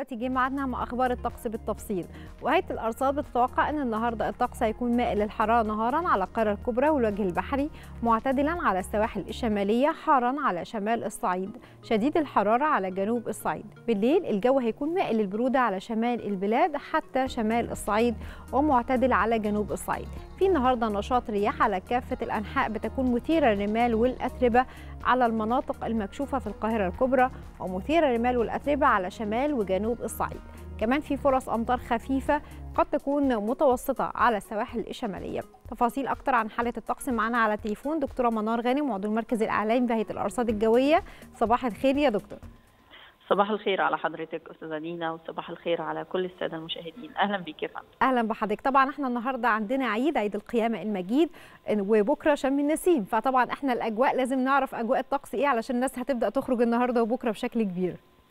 دلوقتي جه ميعادنا مع اخبار الطقس بالتفصيل وهيئه الارصاد بتتوقع ان النهارده الطقس هيكون مائل للحراره نهارا على القاره الكبرى والوجه البحري معتدلا على السواحل الشماليه حارا على شمال الصعيد شديد الحراره على جنوب الصعيد بالليل الجو هيكون مائل للبروده على شمال البلاد حتى شمال الصعيد ومعتدل على جنوب الصعيد في النهارده نشاط رياح على كافه الانحاء بتكون مثيره للرمال والاتربه على المناطق المكشوفه في القاهره الكبرى ومثيره للرمال والاتربه على شمال وجنوب الصعيد كمان في فرص امطار خفيفه قد تكون متوسطه على السواحل الشماليه تفاصيل اكتر عن حاله الطقس معانا على التليفون دكتوره منار غانم عضو المركز الاعلامي بهيئه الارصاد الجويه صباح الخير يا دكتور صباح الخير على حضرتك استاذه دينا وصباح الخير على كل الساده المشاهدين اهلا بيك يا فندم اهلا بحضرتك طبعا احنا النهارده عندنا عيد عيد القيامه المجيد وبكره شم النسيم فطبعا احنا الاجواء لازم نعرف اجواء الطقس ايه علشان الناس هتبدا تخرج النهارده وبكره بشكل كبير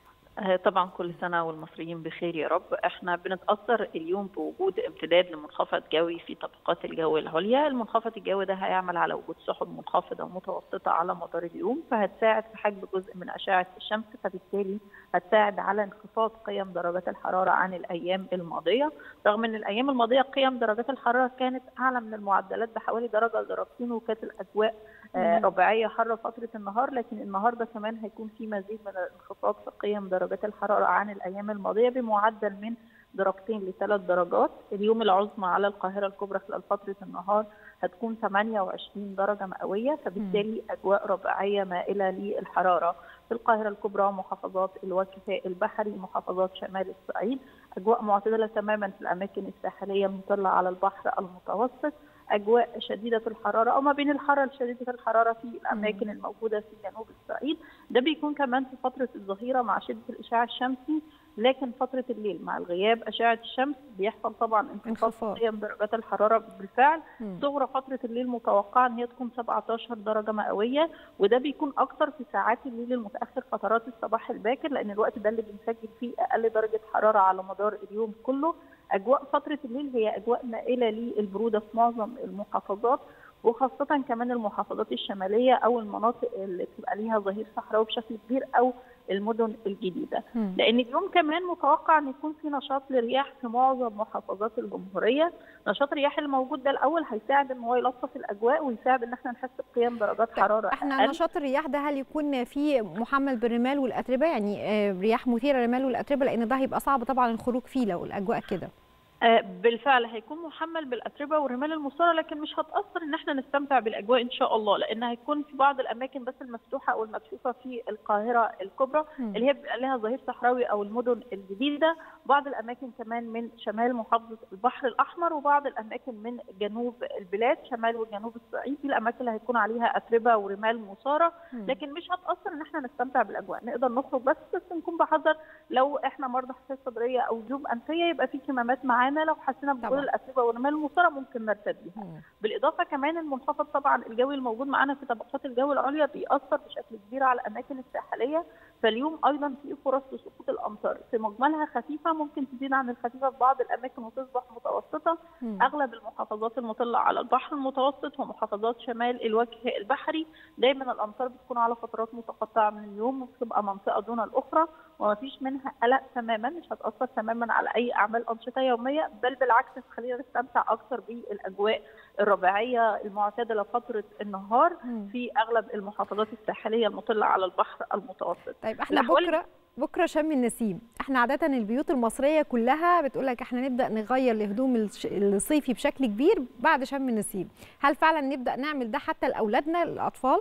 طبعا كل سنة والمصريين بخير يا رب احنا بنتأثر اليوم بوجود امتداد لمنخفض جوي في طبقات الجو العليا المنخفض الجوي ده هيعمل على وجود سحب منخفضة ومتوسطة على مدار اليوم فهتساعد في حجب جزء من أشعة الشمس فبالتالي هتساعد على انخفاض قيم درجات الحرارة عن الأيام الماضية رغم أن الأيام الماضية قيم درجات الحرارة كانت أعلى من المعدلات بحوالي درجة لدرجتين وكانت الأجواء رباعية حارة فترة النهار لكن النهاردة كمان هيكون في مزيد من الانخفاض في قيم درجات الحرارة عن الأيام الماضية بمعدل من درجتين لثلاث درجات اليوم العظمى على القاهرة الكبرى خلال فترة النهار هتكون 28 درجة مئوية فبالتالي أجواء رباعية مائلة للحرارة في القاهرة الكبرى محافظات الوجه البحري محافظات شمال الصعيد أجواء معتدلة تماما في الأماكن الساحلية المطلة على البحر المتوسط اجواء شديده الحراره او ما بين الحراره شديده الحراره في الاماكن الموجوده في جنوب الصعيد ده بيكون كمان في فتره الظهيره مع شده الاشعاع الشمسي لكن فتره الليل مع الغياب اشعه الشمس بيحصل طبعا انخفاض قيم درجات الحراره بالفعل صغرى فتره الليل متوقعه ان هي تكون 17 درجه مئويه وده بيكون اكتر في ساعات الليل المتاخر فترات الصباح الباكر لان الوقت ده اللي بنسجل فيه اقل درجه حراره على مدار اليوم كله اجواء فتره الليل هي اجواء مائله للبروده في معظم المحافظات وخاصة كمان المحافظات الشمالية أو المناطق اللي بتبقى ليها ظهير صحراوي بشكل كبير أو المدن الجديدة م. لأن اليوم كمان متوقع أن يكون في نشاط للرياح في معظم محافظات الجمهورية نشاط الرياح الموجود ده الأول هيساعد أن هو يلطف الأجواء ويساعد أن احنا نحس بقيم درجات حرارة احنا أقل. نشاط الرياح ده هل يكون في محمل بالرمال والأتربة يعني رياح مثيرة للرمال والأتربة لأن ده هيبقى صعب طبعا الخروج فيه لو الأجواء كده بالفعل هيكون محمل بالاتربه والرمال المثاره لكن مش هتاثر ان احنا نستمتع بالاجواء ان شاء الله لان هيكون في بعض الاماكن بس المفتوحه او المكشوفه في القاهره الكبرى م. اللي هي بيبقى لها ظهير صحراوي او المدن الجديده بعض الاماكن كمان من شمال محافظه البحر الاحمر وبعض الاماكن من جنوب البلاد شمال وجنوب الصعيد دي الاماكن اللي هيكون عليها اتربه ورمال مثاره لكن مش هتاثر ان احنا نستمتع بالاجواء نقدر نخرج بس بس نكون بحذر لو احنا مرضى حساسيه صدريه او جيوب انفيه يبقى في كمامات معانا معانا لو حسينا بوجود الاتربه والرمال المثاره ممكن نرتد بيها. بالاضافه كمان المنخفض طبعا الجوي الموجود معانا في طبقات الجو العليا بيأثر بشكل كبير على الاماكن الساحليه فاليوم ايضا في فرص لسقوط الامطار في مجملها خفيفه ممكن تزيد عن الخفيفه في بعض الاماكن وتصبح متوسطه م. اغلب المحافظات المطله على البحر المتوسط ومحافظات شمال الوجه البحري دايما الامطار بتكون على فترات متقطعه من اليوم وبتبقى منطقه دون الاخرى وما فيش منها قلق تماما مش هتاثر تماما على اي اعمال انشطه يوميه بل بالعكس تخلينا نستمتع اكثر بالاجواء الرباعيه المعتدله فتره النهار م. في اغلب المحافظات الساحليه المطله على البحر المتوسط. طيب احنا بكره بكره شم النسيم احنا عاده البيوت المصريه كلها بتقول لك احنا نبدا نغير الهدوم الصيفي بشكل كبير بعد شم النسيم هل فعلا نبدا نعمل ده حتى لاولادنا الاطفال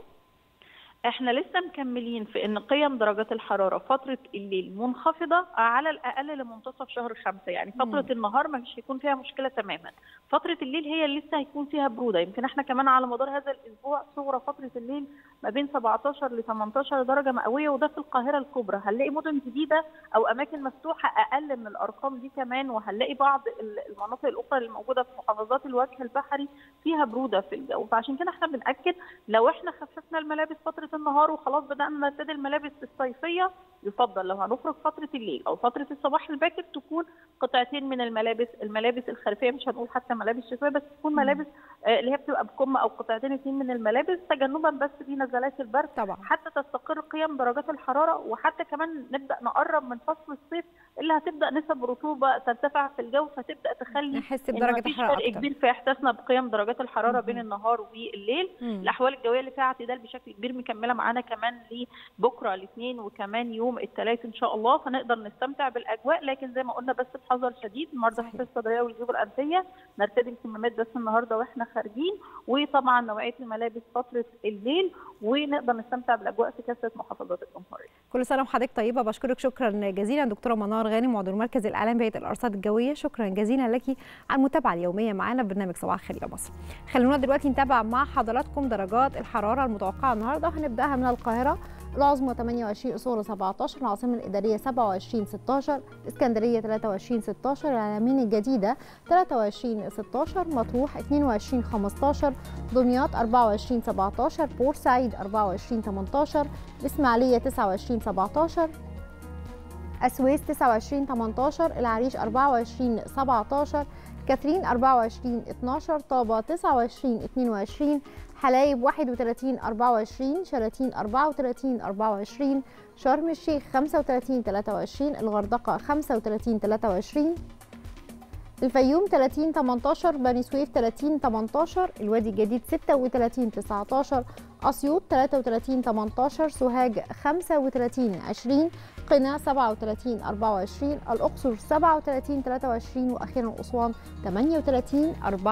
احنا لسه مكملين في ان قيم درجات الحراره فتره الليل منخفضه على الاقل لمنتصف شهر خمسه يعني فتره مم. النهار ما مش هيكون فيها مشكله تماما فتره الليل هي اللي لسه هيكون فيها بروده يمكن احنا كمان على مدار هذا الاسبوع صغرى فتره الليل ما بين 17 ل 18 درجه مئويه وده في القاهره الكبرى هنلاقي مدن جديده او اماكن مفتوحه اقل من الارقام دي كمان وهنلاقي بعض المناطق الاخرى اللي موجوده في محافظات الوجه البحري فيها بروده في الجو فعشان كده احنا بناكد لو احنا خففنا الملابس فتره النهار وخلاص بدانا نرتدي الملابس الصيفيه يفضل لو هنخرج فتره الليل او فتره الصباح الباكر تكون قطعتين من الملابس الملابس الخريفيه مش هنقول حتى ملابس شتويه بس تكون ملابس آه، اللي هي بتبقى بكم او قطعتين اثنين من الملابس تجنبا بس لنزلات البرد طبعا حتى تستقر قيم درجات الحراره وحتى كمان نبدا نقرب من فصل الصيف اللي هتبدا نسب رطوبه ترتفع في الجو فتبدا تخلي نحس إن بدرجه مفيش الحراره فرق اكتر كبير في احساسنا بقيم درجات الحراره مم. بين النهار والليل مم. الاحوال الجويه اللي فيها اعتدال بشكل كبير مكمله معانا كمان لبكره الاثنين وكمان يوم الثلاث ان شاء الله فنقدر نستمتع بالاجواء لكن زي ما قلنا بس بحذر شديد مرضى صحيح. الحساسيه الصدريه والجيوب الانفيه نرتدي الكمامات بس النهارده واحنا خارجين وطبعا نوعيه الملابس فتره الليل ونقدر نستمتع بالاجواء في كافه محافظات الجمهوريه كل سنه وحضرتك طيبه بشكرك شكرا جزيلا دكتوره منار غانم عضو المركز الاعلامي بهيئه الارصاد الجويه شكرا جزيلا لك على المتابعه اليوميه معنا في برنامج صباح الخير يا مصر خلونا دلوقتي نتابع مع حضراتكم درجات الحراره المتوقعه النهارده هنبداها من القاهره العظمى 28 اصول 17 العاصمه الاداريه 27 16 اسكندريه 23 16 العلمين الجديده 23 16 مطروح 22 15 دمياط 24 17 بورسعيد 24 18 الإسماعيلية 29 17 السويس 29 18 العريش 24 17 كاترين 24 12 طابة 29 22 حلايب 31 24 شلاتين 34 24 شرم الشيخ 35 23 الغردقة 35 23 الفيوم 30 18 بني سويف 30 18 الوادي الجديد 36 19 أسيوط 33 18 سوهاج 35 20 قنا 37 24 الأقصر 37 23 وأخيرا أسوان 38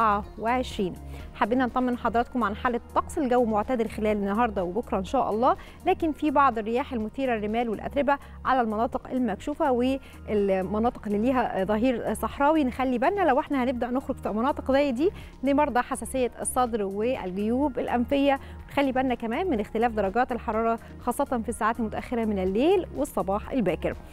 24 حبينا نطمن حضراتكم عن حالة طقس الجو معتدل خلال النهارده وبكره إن شاء الله لكن في بعض الرياح المثيرة الرمال والأتربة على المناطق المكشوفة والمناطق اللي ليها ظهير صحراوي نخلي بالنا لو احنا هنبدأ نخرج في مناطق زي دي لمرضى حساسية الصدر والجيوب الأنفية نخلي بالنا كمان من اختلاف درجات الحرارة خاصة في الساعات المتأخرة من الليل والصباح الباكر